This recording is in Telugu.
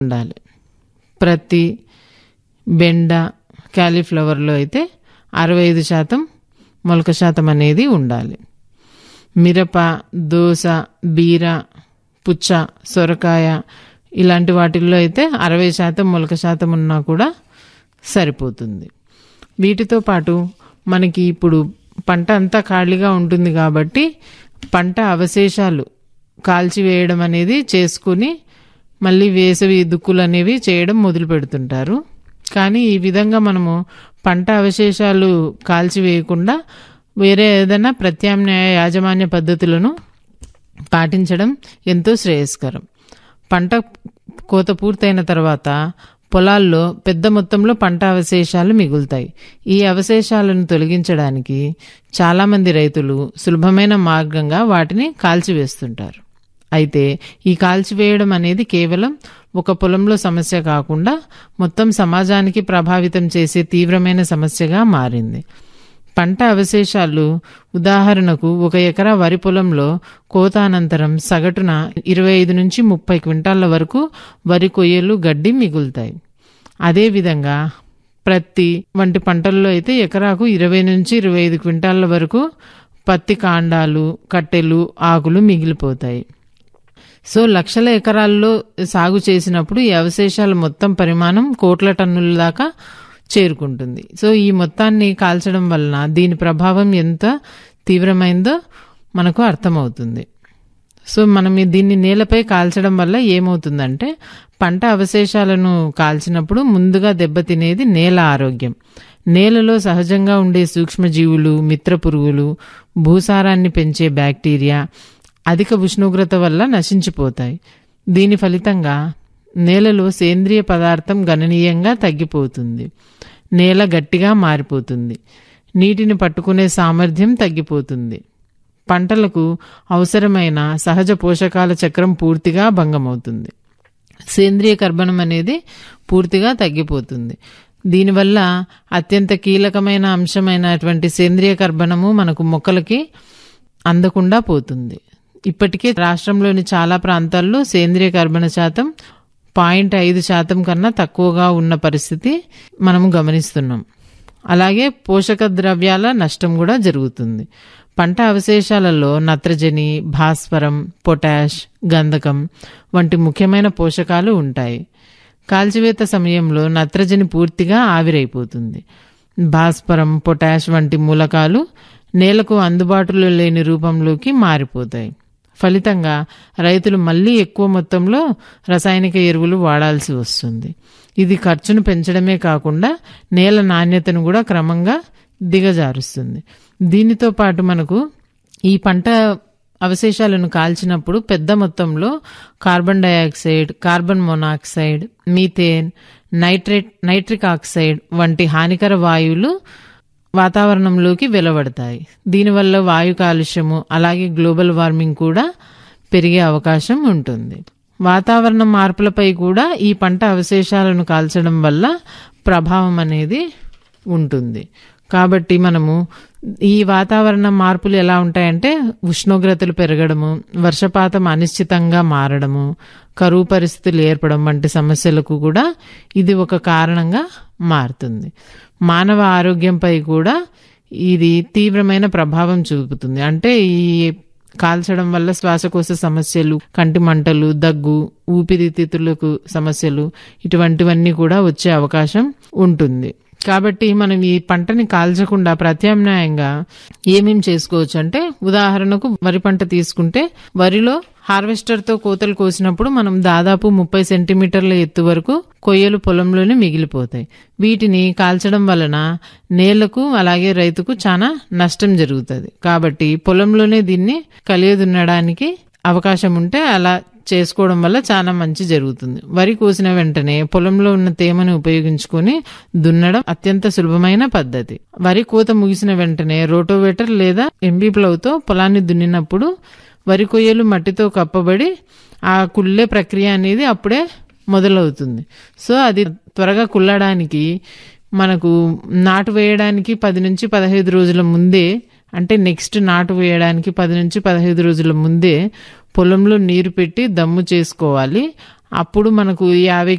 ఉండాలి ప్రతి బెండ క్యాలీఫ్లవర్లో అయితే అరవై ఐదు శాతం మొలక శాతం అనేది ఉండాలి మిరప దోస బీర పుచ్చ సొరకాయ ఇలాంటి వాటిల్లో అయితే అరవై శాతం మొలక శాతం ఉన్నా కూడా సరిపోతుంది వీటితో పాటు మనకి ఇప్పుడు పంట అంతా ఖాళీగా ఉంటుంది కాబట్టి పంట అవశేషాలు కాల్చివేయడం అనేది చేసుకుని మళ్ళీ వేసవి దుక్కులు అనేవి చేయడం మొదలు పెడుతుంటారు కానీ ఈ విధంగా మనము పంట అవశేషాలు కాల్చివేయకుండా వేరే ఏదైనా ప్రత్యామ్నాయ యాజమాన్య పద్ధతులను పాటించడం ఎంతో శ్రేయస్కరం పంట కోత పూర్తయిన తర్వాత పొలాల్లో పెద్ద మొత్తంలో పంట అవశేషాలు మిగులుతాయి ఈ అవశేషాలను తొలగించడానికి చాలామంది రైతులు సులభమైన మార్గంగా వాటిని కాల్చివేస్తుంటారు అయితే ఈ కాల్చివేయడం అనేది కేవలం ఒక పొలంలో సమస్య కాకుండా మొత్తం సమాజానికి ప్రభావితం చేసే తీవ్రమైన సమస్యగా మారింది పంట అవశేషాలు ఉదాహరణకు ఒక ఎకరా వరి పొలంలో కోత అనంతరం సగటున ఇరవై ఐదు నుంచి ముప్పై క్వింటాళ్ల వరకు వరి కొయ్యలు గడ్డి మిగులుతాయి అదేవిధంగా ప్రత్తి వంటి పంటల్లో అయితే ఎకరాకు ఇరవై నుంచి ఇరవై ఐదు క్వింటాళ్ల వరకు పత్తి కాండాలు కట్టెలు ఆకులు మిగిలిపోతాయి సో లక్షల ఎకరాల్లో సాగు చేసినప్పుడు ఈ అవశేషాల మొత్తం పరిమాణం కోట్ల టన్నుల దాకా చేరుకుంటుంది సో ఈ మొత్తాన్ని కాల్చడం వలన దీని ప్రభావం ఎంత తీవ్రమైందో మనకు అర్థమవుతుంది సో మనం ఈ దీన్ని నేలపై కాల్చడం వల్ల ఏమవుతుందంటే పంట అవశేషాలను కాల్చినప్పుడు ముందుగా దెబ్బతినేది నేల ఆరోగ్యం నేలలో సహజంగా ఉండే సూక్ష్మజీవులు మిత్ర పురుగులు భూసారాన్ని పెంచే బ్యాక్టీరియా అధిక ఉష్ణోగ్రత వల్ల నశించిపోతాయి దీని ఫలితంగా నేలలో సేంద్రియ పదార్థం గణనీయంగా తగ్గిపోతుంది నేల గట్టిగా మారిపోతుంది నీటిని పట్టుకునే సామర్థ్యం తగ్గిపోతుంది పంటలకు అవసరమైన సహజ పోషకాల చక్రం పూర్తిగా భంగమవుతుంది సేంద్రియ కర్బనం అనేది పూర్తిగా తగ్గిపోతుంది దీనివల్ల అత్యంత కీలకమైన అంశమైనటువంటి సేంద్రియ కర్బనము మనకు మొక్కలకి అందకుండా పోతుంది ఇప్పటికే రాష్ట్రంలోని చాలా ప్రాంతాల్లో సేంద్రియ కర్బన శాతం పాయింట్ ఐదు శాతం కన్నా తక్కువగా ఉన్న పరిస్థితి మనము గమనిస్తున్నాం అలాగే పోషక ద్రవ్యాల నష్టం కూడా జరుగుతుంది పంట అవశేషాలలో నత్రజని భాస్వరం పొటాష్ గంధకం వంటి ముఖ్యమైన పోషకాలు ఉంటాయి కాల్చివేత సమయంలో నత్రజని పూర్తిగా ఆవిరైపోతుంది భాస్వరం పొటాష్ వంటి మూలకాలు నేలకు అందుబాటులో లేని రూపంలోకి మారిపోతాయి ఫలితంగా రైతులు మళ్ళీ ఎక్కువ మొత్తంలో రసాయనిక ఎరువులు వాడాల్సి వస్తుంది ఇది ఖర్చును పెంచడమే కాకుండా నేల నాణ్యతను కూడా క్రమంగా దిగజారుస్తుంది దీనితో పాటు మనకు ఈ పంట అవశేషాలను కాల్చినప్పుడు పెద్ద మొత్తంలో carbon dioxide carbon monoxide methane nitrate nitric oxide వంటి హానికర వాయువులు వాతావరణంలోకి వెలువడతాయి దీనివల్ల వాయు కాలుష్యము అలాగే గ్లోబల్ వార్మింగ్ కూడా పెరిగే అవకాశం ఉంటుంది వాతావరణ మార్పులపై కూడా ఈ పంట అవశేషాలను కాల్చడం వల్ల ప్రభావం అనేది ఉంటుంది కాబట్టి మనము ఈ వాతావరణ మార్పులు ఎలా ఉంటాయంటే ఉష్ణోగ్రతలు పెరగడము వర్షపాతం అనిశ్చితంగా మారడము కరువు పరిస్థితులు ఏర్పడడం వంటి సమస్యలకు కూడా ఇది ఒక కారణంగా మారుతుంది మానవ ఆరోగ్యంపై కూడా ఇది తీవ్రమైన ప్రభావం చూపుతుంది అంటే ఈ కాల్చడం వల్ల శ్వాసకోశ సమస్యలు కంటి మంటలు దగ్గు ఊపిరితిత్తులకు సమస్యలు ఇటువంటివన్నీ కూడా వచ్చే అవకాశం ఉంటుంది కాబట్టి మనం ఈ పంటని కాల్చకుండా ప్రత్యామ్నాయంగా ఏమేం చేసుకోవచ్చు అంటే ఉదాహరణకు వరి పంట తీసుకుంటే వరిలో హార్వెస్టర్ తో కోతలు కోసినప్పుడు మనం దాదాపు ముప్పై సెంటీమీటర్ల ఎత్తు వరకు కొయ్యలు పొలంలోనే మిగిలిపోతాయి వీటిని కాల్చడం వలన నేలకు అలాగే రైతుకు చాలా నష్టం జరుగుతుంది కాబట్టి పొలంలోనే దీన్ని కలియదున్నడానికి అవకాశం ఉంటే అలా చేసుకోవడం వల్ల చాలా మంచి జరుగుతుంది వరి కోసిన వెంటనే పొలంలో ఉన్న తేమను ఉపయోగించుకొని దున్నడం అత్యంత సులభమైన పద్ధతి వరి కోత ముగిసిన వెంటనే రోటోవేటర్ లేదా ఎంబీ ప్లవ్తో పొలాన్ని దున్నినప్పుడు వరి కొయ్యలు మట్టితో కప్పబడి ఆ కుళ్ళే ప్రక్రియ అనేది అప్పుడే మొదలవుతుంది సో అది త్వరగా కుల్లడానికి మనకు నాటు వేయడానికి పది నుంచి పదహైదు రోజుల ముందే అంటే నెక్స్ట్ నాటు వేయడానికి పది నుంచి పదహైదు రోజుల ముందే పొలంలో నీరు పెట్టి దమ్ము చేసుకోవాలి అప్పుడు మనకు యాభై